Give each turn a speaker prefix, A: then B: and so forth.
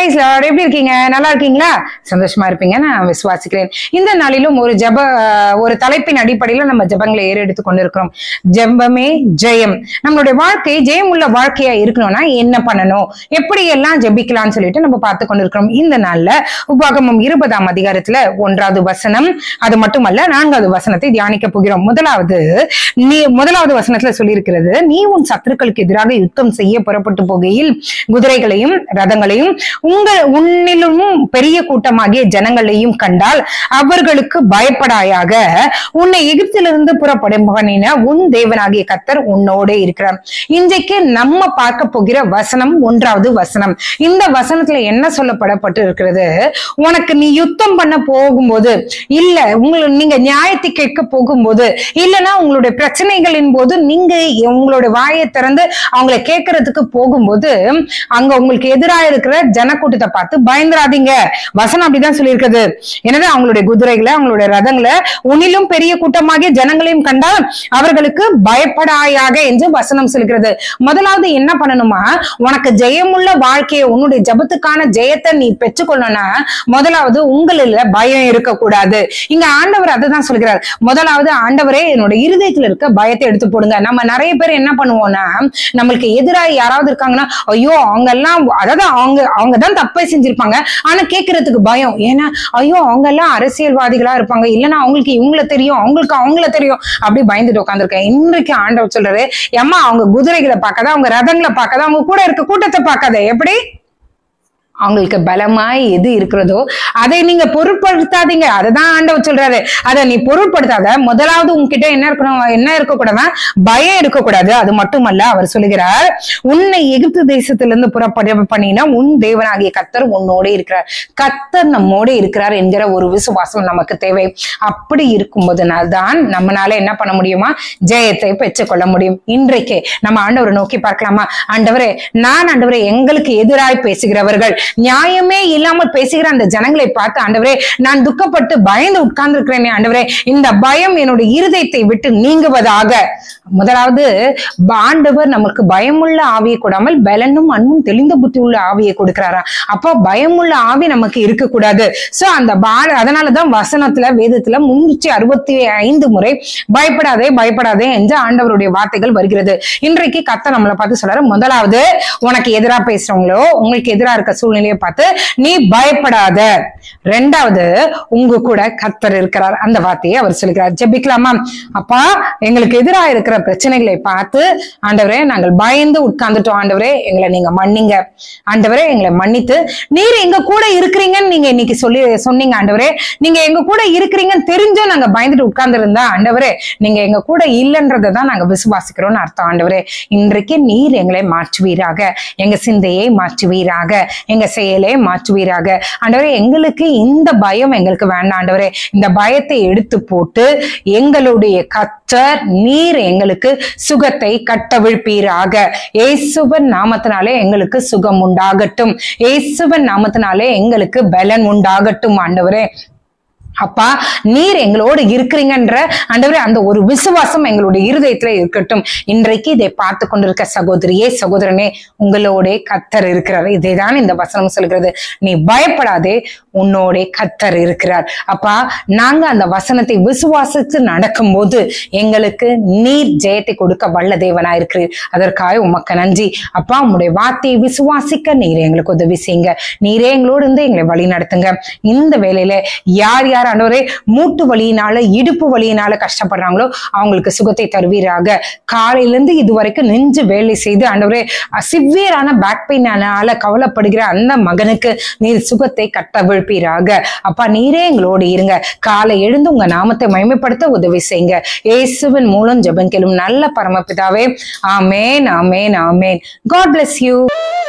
A: price Lord எப்படி இருக்கீங்க நல்லா இருக்கீங்களா சந்தோஷமா இருப்பீங்க நான் விசுவாசிக்கிறேன் இந்த நாளிலும் ஒரு ஜப அஹ், ஒரு தலைப்பின் அடிப்படையில நம்ம ஜபங்களை ஏறெடுத்து கொண்டிருக்கிறோம் ஜெபமே ஜெயம் நம்மளுடைய வாழ்க்கை ஜெயம் உள்ள வாழ்க்கையா இருக்கணும்னா என்ன பண்ணணும் எப்படி எல்லாம் ஜெபிக்கலாம்னு சொல்லிட்டு நம்ம பார்த்து கொண்டிருக்கிறோம் இந்த நாள்ல உபாகமம் இருபதாம் அதிகாரத்துல ஒன்றாவது வசனம் அது மட்டுமல்ல நான்காவது வசனத்தை தியானிக்க போகிறோம் முதலாவது நீ முதலாவது வசனத்துல சொல்லியிருக்கிறது நீ உன் சத்துருக்களுக்கு எதிராக யுத்தம் செய்ய புறப்பட்டு போகையில் குதிரைகளையும் ரதங்களையும் உங்கள் உன்னிலும் பெரிய கூட்டமாகிய ஜனங்களையும் கண்டால் அவர்களுக்கு பயப்படாயாக உன்னை எகிப்திலிருந்து புறப்படும் பண்ணின உன் தேவனாகிய கத்தர் உன்னோடே இருக்கிறார் இன்றைக்கு நம்ம பார்க்க போகிற வசனம் ஒன்றாவது வசனம் இந்த வசனத்துல என்ன சொல்லப்படப்பட்டு இருக்கிறது உனக்கு நீ யுத்தம் பண்ண போகும்போது இல்ல உங்களை நீங்க நியாயத்தை கேட்க போகும்போது இல்லைன்னா உங்களுடைய பிரச்சனைகளின் போது நீங்க உங்களுடைய வாயை திறந்து அவங்களை கேட்கறதுக்கு போகும்போது அங்க உங்களுக்கு எதிராக இருக்கிற ஜனக்கூட்டத்தை பார்த்து பயந்துராதீங்க வசனம் அப்படிதான் சொல்லியிருக்குது எனவே அவங்களுடைய குதிரைகளை அவங்களுடைய ரதங்களை உன்னிலும் பெரிய கூட்டமாகிய ஜனங்களையும் கண்டால் அவர்களுக்கு பயப்படாயாக என்று வசனம் சொல்கிறது முதலாவது என்ன பண்ணணுமா உனக்கு ஜெயமுள்ள வாழ்க்கையை உன்னுடைய ஜபத்துக்கான ஜெயத்தை நீ பெற்றுக்கொள்ளணும்னா முதலாவது உங்களில் பயம் இருக்கக்கூடாது இங்க ஆண்டவர் அதை தான் சொல்கிறார் முதலாவது ஆண்டவரே என்னோட இருதயத்துல இருக்க பயத்தை எடுத்து போடுங்க நம்ம நிறைய பேர் என்ன பண்ணுவோம்னா நம்மளுக்கு எதிராக யாராவது இருக்காங்கன்னா ஐயோ அவங்க எல்லாம் அதாவது அவங்க அவங்க தான் தப்பை செஞ்சிருப்பாங்க ஆனா கேட்கறதுக்கு பயம் ஏன்னா ஐயோ அவங்க எல்லாம் அரசியல்வாதிகளா இருப்பாங்க இல்லைன்னா அவங்களுக்கு இவங்கள தெரியும் அவங்களுக்கு அவங்கள தெரியும் அப்படி பயந்துட்டு உட்காந்துருக்கேன் இன்றைக்கு ஆண்டவர் சொல்றாரு ஏம்மா அவங்க குதிரைகளை பார்க்காத அவங்க ரதங்களை பார்க்காத அவங்க கூட இருக்க கூட்டத்தை பார்க்காத எப்படி அவங்களுக்கு பலமாய் எது இருக்கிறதோ அதை நீங்க பொருட்படுத்தாதீங்க அதுதான் ஆண்டவர் சொல்றாரு அதை நீ பொருட்படுத்தாத முதலாவது உன்கிட்ட என்ன இருக்கணும் என்ன இருக்கக்கூடாதுன்னா பயம் இருக்கக்கூடாது அது மட்டுமல்ல அவர் சொல்லுகிறார் உன்னை எகிப்து தேசத்திலிருந்து புறப்பட பண்ணினா உன் தேவனாகிய கத்தர் உன்னோட இருக்கிறார் கத்தர் நம்மோட இருக்கிறார் என்கிற ஒரு விசுவாசம் நமக்கு தேவை அப்படி இருக்கும்போதுனால் தான் நம்மளால என்ன பண்ண முடியுமா ஜெயத்தை பெற்றுக்கொள்ள முடியும் இன்றைக்கு நம்ம ஆண்டவரை நோக்கி பார்க்கலாமா ஆண்டவரே நான் ஆண்டவரே எங்களுக்கு எதிராய் பேசுகிறவர்கள் நியாயமே இல்லாமல் பேசுகிற அந்த ஜனங்களை பார்த்து ஆண்டவரே நான் துக்கப்பட்டு பயந்து உட்கார்ந்து இருக்கிறேனே ஆண்டவரே இந்த பயம் என்னுடைய இருதயத்தை விட்டு நீங்குவதாக முதலாவது ஆண்டவர் நமக்கு பயமுள்ள ஆவியை கொடாமல் பலனும் அன்பும் தெளிந்த புத்தி உள்ள ஆவியை கொடுக்கிறாராம் அப்போ பயமுள்ள ஆவி நமக்கு இருக்கக்கூடாது சோ அந்த பா அதனாலதான் வசனத்துல வேதத்துல முன்னூற்றி அறுபத்தி ஐந்து முறை பயப்படாதே பயப்படாதே என்று ஆண்டவருடைய வார்த்தைகள் வருகிறது இன்றைக்கு கத்த நம்மளை பார்த்து சொல்றாரு முதலாவது உனக்கு எதிரா பேசுறவங்களோ உங்களுக்கு எதிரா இருக்க சூழ்நிலையை பார்த்து நீ பயப்படாத ரெண்டாவது உங்க கூட கத்தர் இருக்கிறார் அந்த வார்த்தையை அவர் சொல்கிறார் ஜெபிக்கலாமா அப்பா எங்களுக்கு எதிராக இருக்கிற பிரச்சனைகளை பார்த்து ஆண்டவரே நாங்கள் பயந்து உட்கார்ந்துட்டோம் ஆண்டவரே எங்களை நீங்க மன்னிங்க ஆண்டவரே எங்களை மன்னித்து நீர் எங்க கூட இருக்கிறீங்கன்னு நீங்க இன்னைக்கு சொல்லி சொன்னீங்க ஆண்டவரே நீங்க எங்க கூட இருக்கிறீங்கன்னு தெரிஞ்சும் நாங்க பயந்துட்டு உட்கார்ந்து இருந்தா ஆண்டவரே நீங்க எங்க கூட இல்லைன்றதை தான் நாங்க விசுவாசிக்கிறோம்னு அர்த்தம் ஆண்டவரே இன்றைக்கு நீர் எங்களை மாற்றுவீராக எங்க சிந்தையை மாற்றுவீராக எங்க செயலை மாற்றுவீராக ஆண்டவரே எங்களுக்கு இந்த பயம் எங்களுக்கு வேண்டாம் ஆண்டவரே இந்த பயத்தை எடுத்து போட்டு எங்களுடைய கத்தர் நீர் எங்களுக்கு சுகத்தை கட்டவிழ்ப்பீராக இயேசுவன் நாமத்தினாலே எங்களுக்கு சுகம் உண்டாகட்டும் இயேசுவன் நாமத்தினாலே எங்களுக்கு பலன் உண்டாகட்டும் ஆண்டவரே அப்பா நீர் எங்களோடு இருக்கிறீங்கன்ற ஆண்டவரே அந்த ஒரு விசுவாசம் எங்களுடைய இருதயத்துல இருக்கட்டும் இன்றைக்கு இதை பார்த்து கொண்டிருக்க சகோதரியே சகோதரனே உங்களோட கத்தர் இருக்கிறார் இதைதான் இந்த வசனம் சொல்கிறது நீ பயப்படாதே உன்னோட கத்தர் இருக்கிறார் அப்பா நாங்க அந்த வசனத்தை விசுவாசித்து நடக்கும்போது எங்களுக்கு நீர் ஜெயத்தை கொடுக்க வல்ல தேவனா இருக்கிறீர் அதற்காக உமக்கு நன்றி அப்பா உங்களுடைய வார்த்தையை விசுவாசிக்க நீர் எங்களுக்கு உதவி செய்யுங்க நீரே எங்களோடு இருந்து எங்களை வழி நடத்துங்க இந்த வேலையில யார் யார் ஆண்டவரே மூட்டு வலியினால இடுப்பு வலியினால கஷ்டப்படுறாங்களோ அவங்களுக்கு சுகத்தை தருவீராக காலையில இருந்து இதுவரைக்கும் நெஞ்சு வேலை செய்து ஆண்டவரே சிவியரான பேக் பெயினால கவலைப்படுகிற அந்த மகனுக்கு நீர் சுகத்தை கட்ட விழ்ப்பீராக அப்பா நீரே எங்களோடு இருங்க காலை எழுந்து உங்க நாமத்தை மகிமைப்படுத்த உதவி செய்யுங்க இயேசுவின் மூலம் ஜெபம் கேளும் நல்ல பரமபிதாவே ஆமேன் ஆமேன் ஆமேன் காட் bless யூ